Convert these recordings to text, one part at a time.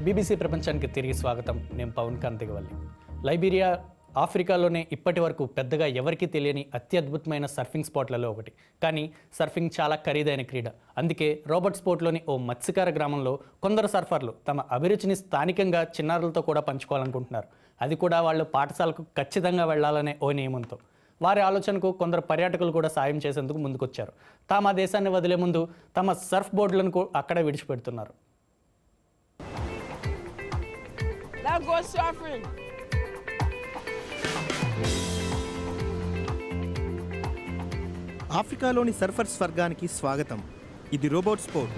BBC ప్రపంచానికి తిరిగి స్వాగతం నేను పవన్ కాంతిగవల్లి లైబీరియా ఆఫ్రికాలోనే ఇప్పటి వరకు పెద్దగా ఎవరికీ తెలియని అత్యద్భుతమైన సర్ఫింగ్ స్పాట్లలో ఒకటి కానీ సర్ఫింగ్ చాలా ఖరీదైన క్రీడ అందుకే రోబోట్ స్పోర్ట్లోని ఓ మత్స్యకార గ్రామంలో కొందరు సర్ఫర్లు తమ అభిరుచిని స్థానికంగా చిన్నారులతో కూడా పంచుకోవాలనుకుంటున్నారు అది కూడా వాళ్ళు పాఠశాలకు ఖచ్చితంగా వెళ్లాలనే ఓ నియమంతో వారి ఆలోచనకు కొందరు పర్యాటకులు కూడా సాయం చేసేందుకు ముందుకొచ్చారు తాము ఆ దేశాన్ని వదిలే ముందు తమ సర్ఫ్ బోర్డులను కూ- అక్కడే విడిచిపెడుతున్నారు Let's go surfing. ఆఫ్రికాలోని సర్ఫర్స్ స్వర్గానికి స్వాగతం ఇది రోబోట్ స్పోర్ట్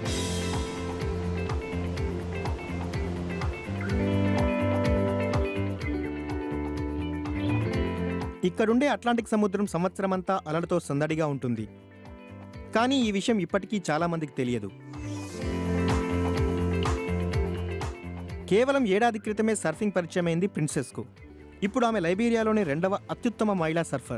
ఇక్కడుండే అట్లాంటిక్ సముద్రం సంవత్సరమంతా అలలతో సందడిగా ఉంటుంది కానీ ఈ విషయం ఇప్పటికీ చాలామందికి తెలియదు కేవలం ఏడాది క్రితమే సర్ఫింగ్ పరిచయమైంది ప్రిన్సెస్కు ఇప్పుడు ఆమె లైబీరియాలోని రెండవ అత్యుత్తమ మహిళా surfer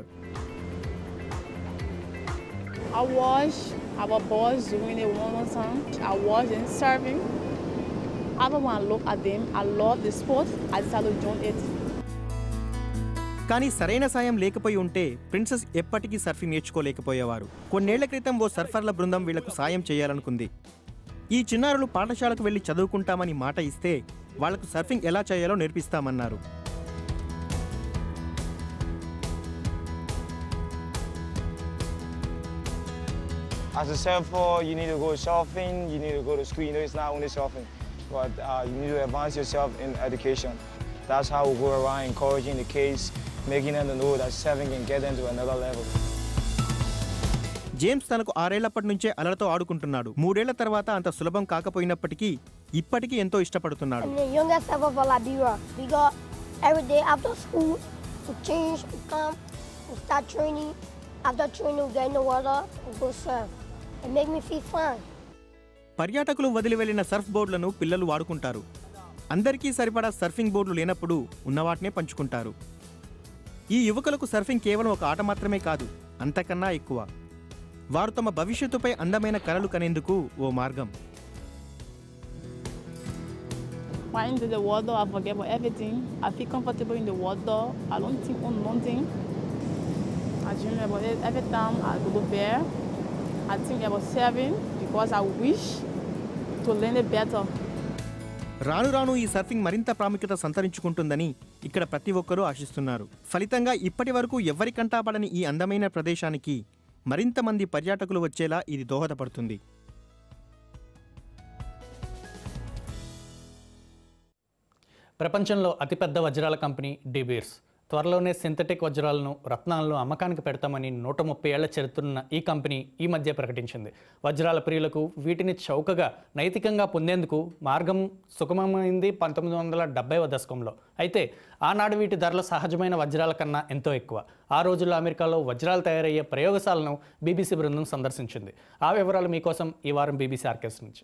I watch our boys doing it one more time. I watch them surfing. I don't want to look at them. I love the sport. I decided to join it. కానీ సరైన సాయం లేకపోయి ఉంటే ప్రిన్సెస్ ఎప్పటికీ surfing నేర్చుకోలేకపోయేవారు కొన్నేళ్ల క్రితం ఓ సర్ఫర్ల బృందం వీళ్లకు సాయం చేయాలనుకుంది ఈ చిన్నారులు పాఠశాలకు వెళ్లి చదువుకుంటామని మాట ఇస్తే వాళ్లకు సర్ఫింగ్ ఎలా చేయాలో నేర్పిస్తామన్నారు As a surfer, you need to go surfing, you need to go to school. You know, it's not only surfing, but uh, you need to advance yourself in education. That's how we go around encouraging the kids, making them to know that surfing can get them to another level. James తనకు ఆరేళ్లప్పటి నుంచే అలలతో ఆడుకుంటున్నాడు మూడేళ్ల తర్వాత అంత సులభం కాకపోయినప్పటికీ ఇప్పటికీ ఎంతో ఇష్టపడుతున్నాడు I'm the youngest ever for Liberia. We got every day after school, we change, we come, we start training. After training, we get in the water, we go surf. It make me feel fun. పర్యాటకులు వదిలి వెళ్లిన Surf బోర్డులను పిల్లలు వాడుకుంటారు అందరికీ సరిపడా surfing బోర్డులు లేనప్పుడు ఉన్నవాటినే పంచుకుంటారు ఈ యువకులకు సర్ఫింగ్ కేవలం ఒక ఆట మాత్రమే కాదు అంతకన్నా ఎక్కువ వారు తమ భవిష్యత్తుపై అందమైన కలలు కనేందుకు ఓ మార్గం When I into the water, I forget about everything. I feel comfortable in the water. I don't think on nothing. I dream about it every time I go to bed. I think about surfing because I wish to learn it better. రాను రాను ఈ surfing మరింత ప్రాముఖ్యత సంతరించుకుంటుందని ఇక్కడ ప్రతి ఒక్కరూ ఆశిస్తున్నారు ఫలితంగా ఇప్పటి వరకు ఎవ్వరికంటా పడని ఈ అందమైన ప్రదేశానికి మరింత మంది పర్యాటకులు వచ్చేలా ఇది దోహదపడుతుంది ప్రపంచంలో అతిపెద్ద వజ్రాల కంపెనీ డిబీర్స్ త్వరలోనే సింథటిక్ వజ్రాలను రత్నాలను అమ్మకానికి పెడతామని నూట ముప్పై ఏళ్ల చరిత్రన్న ఈ కంపెనీ ఈ మధ్య ప్రకటించింది వజ్రాల ప్రియులకు వీటిని చౌకగా నైతికంగా పొందేందుకు మార్గం సుగమమైంది పంతొమ్మిది వందల డెబ్బైవ దశకంలో అయితే ఆనాడు వీటి ధరలు సహజమైన వజ్రాల కన్నా ఎంతో ఎక్కువ ఆ రోజుల్లో అమెరికాలో వజ్రాలు తయారయ్యే ప్రయోగశాలను బీబీసీ బృందం సందర్శించింది ఆ వివరాలు మీకోసం ఈ వారం బీబీసీ ఆర్కెస్ నుంచి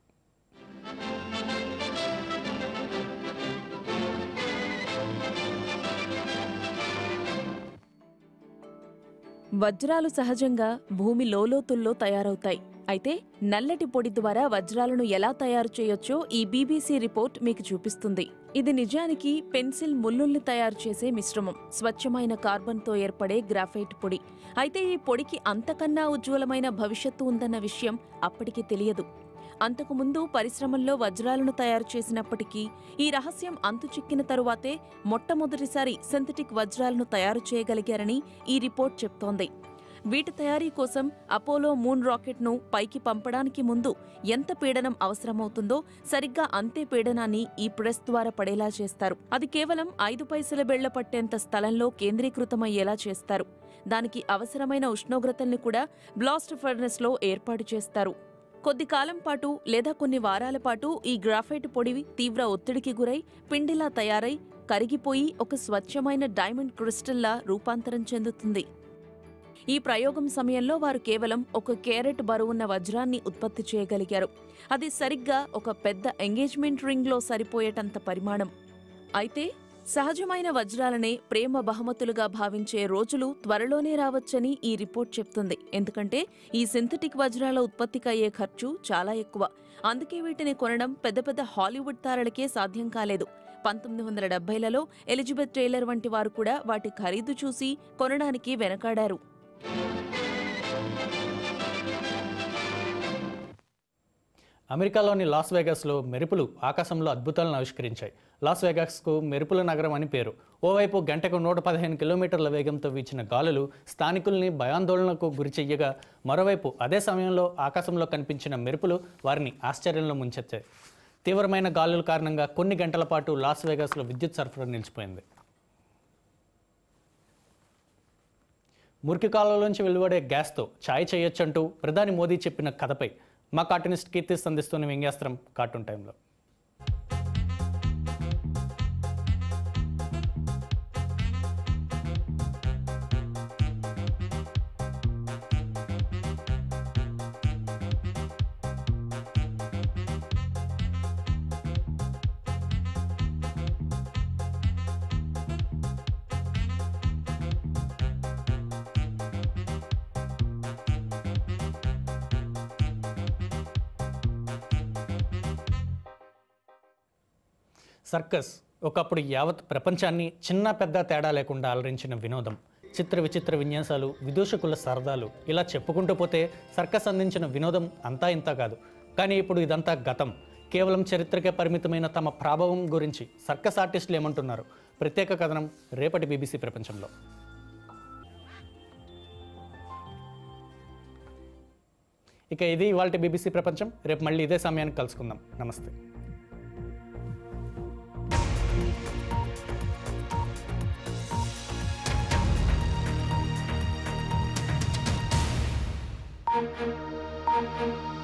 వజ్రాలు సహజంగా భూమి లోలోతుల్లో తయారవుతాయి అయితే నల్లటి పొడి ద్వారా వజ్రాలను ఎలా తయారు చేయొచ్చో ఈ బీబీసీ రిపోర్ట్ మీకు చూపిస్తుంది ఇది నిజానికి పెన్సిల్ ముల్లుల్ని తయారు చేసే మిశ్రమం స్వచ్ఛమైన కార్బన్తో ఏర్పడే గ్రాఫైట్ పొడి అయితే ఈ పొడికి అంతకన్నా ఉజ్వలమైన భవిష్యత్తు ఉందన్న విషయం అప్పటికి తెలియదు అంతకుముందు పరిశ్రమల్లో వజ్రాలను తయారు చేసినప్పటికీ ఈ రహస్యం అంతుచిక్కిన తరువాతే మొట్టమొదటిసారి సింథటిక్ వజ్రాలను తయారు చేయగలిగారని ఈ రిపోర్ట్ చెప్తోంది వీటి తయారీ కోసం అపోలో మూన్ రాకెట్ను పైకి పంపడానికి ముందు ఎంత పీడనం అవసరమవుతుందో సరిగ్గా అంతే పీడనాన్ని ఈ ప్రెస్ ద్వారా పడేలా చేస్తారు అది కేవలం ఐదు పైసల బెళ్ల పట్టేంత స్థలంలో కేంద్రీకృతమయ్యేలా చేస్తారు దానికి అవసరమైన ఉష్ణోగ్రతల్ని కూడా బ్లాస్ట్ ఫర్నెస్లో ఏర్పాటు చేస్తారు కొద్ది కాలం పాటు లేదా కొన్ని వారాల పాటు ఈ గ్రాఫైట్ పొడి తీవ్ర ఒత్తిడికి గురై పిండిలా తయారై కరిగిపోయి ఒక స్వచ్ఛమైన డైమండ్ క్రిస్టల్లా రూపాంతరం చెందుతుంది ఈ ప్రయోగం సమయంలో వారు కేవలం ఒక కేరెట్ బరువున్న వజ్రాన్ని ఉత్పత్తి చేయగలిగారు అది సరిగ్గా ఒక పెద్ద ఎంగేజ్మెంట్ రింగ్లో సరిపోయేటంత పరిమాణం అయితే సహజమైన వజ్రాలనే ప్రేమ బహుమతులుగా భావించే రోజులు త్వరలోనే రావచ్చని ఈ రిపోర్ట్ చెప్తుంది ఎందుకంటే ఈ సింథటిక్ వజ్రాల ఉత్పత్తికి అయ్యే ఖర్చు చాలా ఎక్కువ అందుకే వీటిని కొనడం పెద్ద పెద్ద హాలీవుడ్ తారలకే సాధ్యం కాలేదు పంతొమ్మిది వందల డెబ్బైలలో ఎలిజబెత్ టైలర్ వంటి వారు కూడా వాటి ఖరీదు చూసి కొనడానికి వెనకాడారు అమెరికాలోని లాస్ వేగాస్లో మెరుపులు ఆకాశంలో అద్భుతాలను ఆవిష్కరించాయి లాస్ వేగాస్కు మెరుపుల నగరం అని పేరు ఓవైపు గంటకు నూట పదిహేను కిలోమీటర్ల వేగంతో వీచిన గాలులు స్థానికుల్ని భయాందోళనకు గురి చెయ్యగా మరోవైపు అదే సమయంలో ఆకాశంలో కనిపించిన మెరుపులు వారిని ఆశ్చర్యంలో ముంచెత్తాయి తీవ్రమైన గాలుల కారణంగా కొన్ని గంటల పాటు లాస్ వేగాస్లో విద్యుత్ సరఫరా నిలిచిపోయింది మురికి కాలువలోంచి వెలువడే గ్యాస్తో ఛాయ్ చేయొచ్చంటూ ప్రధాని మోదీ చెప్పిన కథపై మా కార్టూనిస్ట్ కీర్తి సంధిస్తున్న వ్యంగ్యాస్త్రం కార్టూన్ టైంలో సర్కస్ ఒకప్పుడు యావత్ ప్రపంచాన్ని చిన్న పెద్ద తేడా లేకుండా అలరించిన వినోదం చిత్ర విచిత్ర విన్యాసాలు విదూషకుల సరదాలు ఇలా చెప్పుకుంటూ పోతే సర్కస్ అందించిన వినోదం అంతా ఇంత కాదు కానీ ఇప్పుడు ఇదంతా గతం కేవలం చరిత్రకే పరిమితమైన తమ ప్రాభవం గురించి సర్కస్ ఆర్టిస్టులు ఏమంటున్నారు ప్రత్యేక కథనం రేపటి బీబీసీ ప్రపంచంలో ఇక ఇది ఇవాళ బీబీసీ ప్రపంచం రేపు మళ్ళీ ఇదే సమయానికి కలుసుకుందాం నమస్తే Thank you.